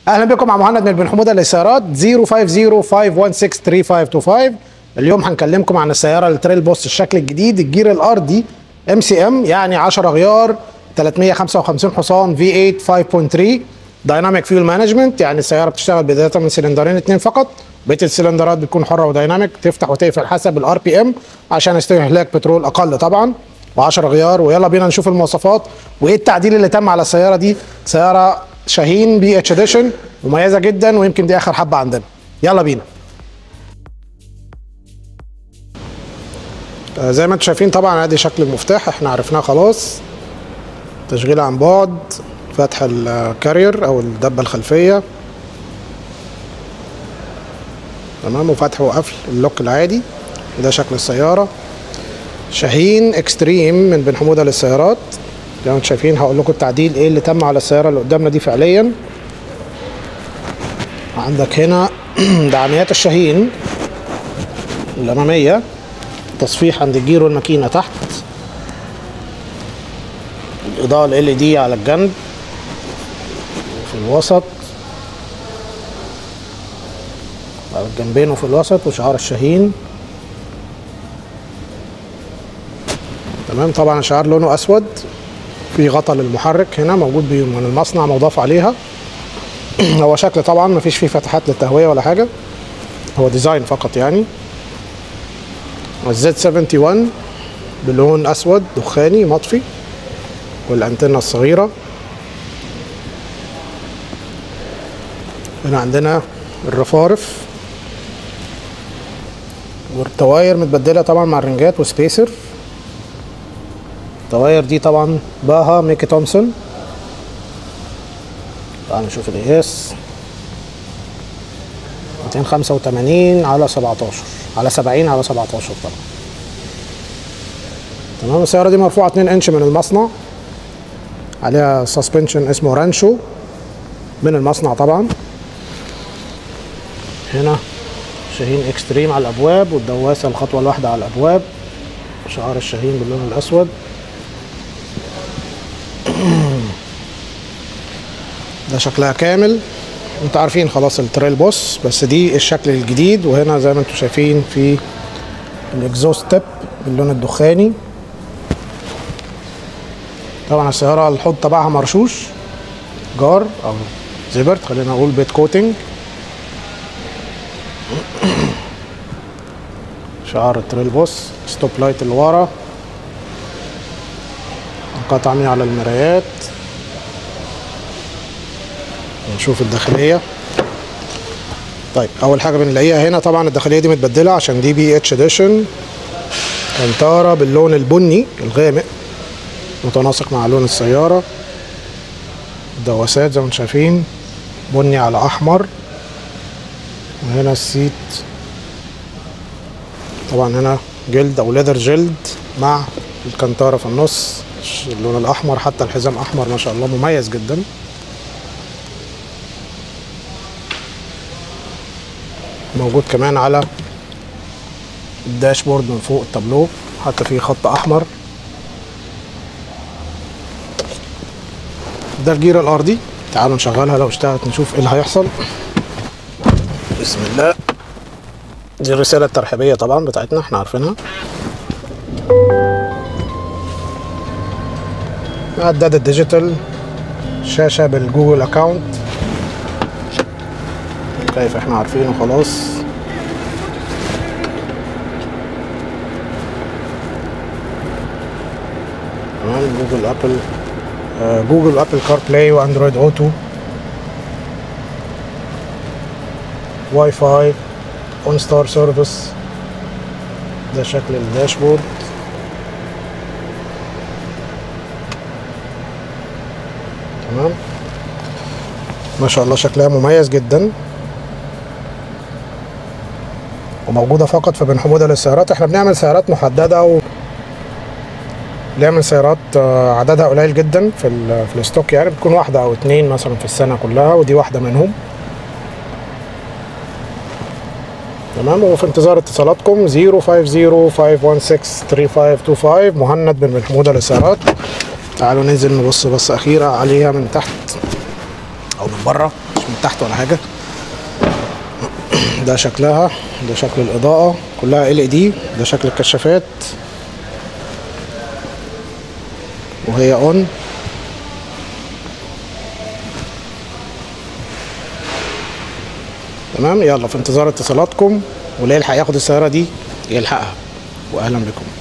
اهلا بكم مع مهند من بن حموده للسيارات 050-516-3525 اليوم هنكلمكم عن السياره التريل بوست الشكل الجديد الجير الارضي ام سي ام يعني 10 غيار 355 حصان في 8 5.3 دايناميك فيول مانجمنت يعني السياره بتشتغل بدايه من سلندرين اثنين فقط بقيه السلندرات بتكون حره ودايناميك تفتح وتقفل حسب الار بي ام عشان استهلاك بترول اقل طبعا و10 غيار ويلا بينا نشوف المواصفات وايه التعديل اللي تم على السياره دي سياره شاهين بي اتش اديشن مميزه جدا ويمكن دي اخر حبه عندنا يلا بينا آه، زي ما انتم شايفين طبعا ادي شكل المفتاح احنا عرفناه خلاص تشغيل عن بعد فتح الكارير او الدبه الخلفيه تمام وفتح وقفل اللوك العادي وده شكل السياره شاهين اكستريم من بن حموده للسيارات زي ما انتم شايفين هقول لكم التعديل ايه اللي تم على السياره اللي قدامنا دي فعليا عندك هنا دعاميات الشاهين الاماميه تصفيح عند الجير والماكينه تحت الاضاءه ال دي على الجنب في الوسط على الجنبين وفي الوسط وشعار الشاهين تمام طبعا الشعار لونه اسود في غطا للمحرك هنا موجود بي- من المصنع مضاف عليها هو شكل طبعا مفيش فيه فتحات للتهويه ولا حاجه هو ديزاين فقط يعني الزد 71 بلون اسود دخاني مطفي والانتنه الصغيره هنا عندنا الرفارف والتواير متبدله طبعا مع الرنجات وسبيسر التواير دي طبعا باها ميكي تومسون تعال نشوف القياس 285 على 17 على 70 على 17 طبعا تمام السيارة دي مرفوعة 2 انش من المصنع عليها سسبنشن اسمه رانشو من المصنع طبعا هنا شاهين اكستريم على الابواب والدواسة الخطوة الواحدة على الابواب شعار الشاهين باللون الاسود ده شكلها كامل انتوا عارفين خلاص التريل بوس بس دي الشكل الجديد وهنا زي ما انتوا شايفين في الاكزوست تيب باللون الدخاني طبعا السيارة الحوض تبعها مرشوش جار او زيبرت خلينا نقول بيت كوتنج شعار التريل بوس ستوب لايت اللي ورا قطع مية على المرايات نشوف الداخليه طيب اول حاجه بنلاقيها هنا طبعا الداخليه دي متبدله عشان دي بي اتش اديشن كانتارا باللون البني الغامق متناسق مع لون السياره الدواسات زي ما انتم شايفين بني على احمر وهنا السيت طبعا هنا جلد او ليذر جلد مع الكانتارا في النص اللون الاحمر حتى الحزام احمر ما شاء الله مميز جدا موجود كمان على الداشبورد من فوق التابلو حتى فيه خط احمر ده الجير الارضي تعالوا نشغلها لو اشتغلت نشوف ايه اللي هيحصل بسم الله دي الرسالة الترحيبية طبعا بتاعتنا احنا عارفينها عداد الديجيتال شاشة بالجوجل اكاونت كيف احنا عارفينه خلاص تمام جوجل ابل آه، جوجل ابل كار بلاي واندرويد اوتو واي فاي اون ستار سيرفيس ده شكل الداشبورد تمام ما شاء الله شكلها مميز جدا وموجوده فقط في بن حموده للسيارات احنا بنعمل سيارات محدده و بنعمل سيارات آه، عددها قليل جدا في ال- في الستوك يعني بتكون واحده او اتنين مثلا في السنه كلها ودي واحده منهم تمام وفي انتظار اتصالاتكم 050-516-3525 مهند بن بن حموده للسيارات تعالوا ننزل نبص بصه اخيره عليها من تحت او من بره مش من تحت ولا حاجه ده شكلها ده شكل الاضاءه كلها ال دي ده شكل الكشافات وهي اون تمام يلا في انتظار اتصالاتكم واللي يلحق ياخد السياره دي يلحقها واهلا بكم